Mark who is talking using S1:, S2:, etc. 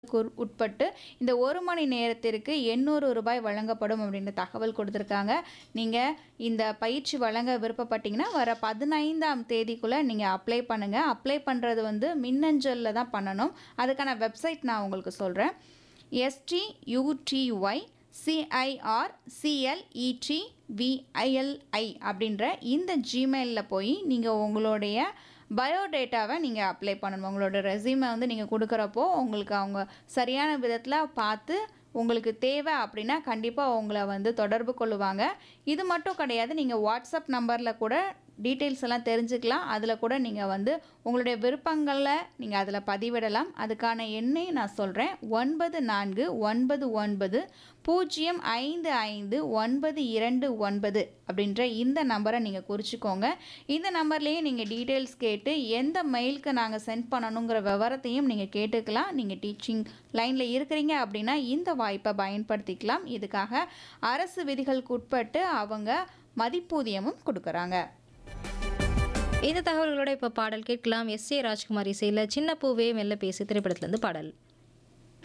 S1: குர்- உட்பட்டு இந்த ஒரு மணி நேரத்திற்கு எண்ணூறு ரூபாய் வழங்கப்படும் அப்படின்ற தகவல் கொடுத்துருக்காங்க நீங்கள் இந்த பயிற்சி வழங்க விருப்பப்பட்டீங்கன்னா வர பதினைந்தாம் தேதிக்குள்ளே நீங்கள் அப்ளை பண்ணுங்கள் அப்ளை பண்ணுறது வந்து மின்னஞ்சலில் தான் பண்ணணும் அதுக்கான வெப்சைட் நான் உங்களுக்கு சொல்கிறேன் எஸ்டியூடிஒய் சிஐஆர் சிஎல்இடி விஐஎல்ஐ அப்படின்ற இந்த ஜிமெயிலில் போய் நீங்கள் உங்களுடைய பயோடேட்டாவை நீங்கள் அப்ளை பண்ணணும் உங்களோட ரெஸ்யூமை வந்து நீங்கள் கொடுக்குறப்போ உங்களுக்கு அவங்க சரியான விதத்தில் பார்த்து உங்களுக்கு தேவை அப்படின்னா கண்டிப்பாக உங்களை வந்து தொடர்பு கொள்ளுவாங்க இது மட்டும் கிடையாது நீங்கள் வாட்ஸ்அப் நம்பரில் கூட டீட்டெயில்ஸ் எல்லாம் தெரிஞ்சுக்கலாம் அதில் கூட நீங்கள் வந்து உங்களுடைய விருப்பங்களை நீங்கள் அதில் பதிவிடலாம் அதுக்கான எண்ணை நான் சொல்கிறேன் ஒன்பது நான்கு ஒன்பது ஒன்பது பூஜ்ஜியம் ஐந்து ஐந்து ஒன்பது இரண்டு ஒன்பது அப்படின்ற இந்த நம்பரை நீங்கள் குறிச்சிக்கோங்க இந்த நம்பர்லேயே நீங்கள் டீட்டெயில்ஸ் கேட்டு எந்த மெயிலுக்கு நாங்கள் சென்ட் பண்ணணுங்கிற விவரத்தையும் நீங்கள் கேட்டுக்கலாம் நீங்கள் டீச்சிங் லைனில் இருக்கிறீங்க அப்படின்னா இந்த வாய்ப்பை பயன்படுத்திக்கலாம் இதுக்காக அரசு விதிகளுக்கு உட்பட்டு அவங்க மதிப்பூதியமும் கொடுக்குறாங்க
S2: இந்த தகவல்களோட இப்போ பாடல் கேட்கலாம் எஸ் ஏ ராஜ்குமார் இசையில் சின்ன பூவே மெல்ல பேசி திரைப்படத்துலேருந்து பாடல்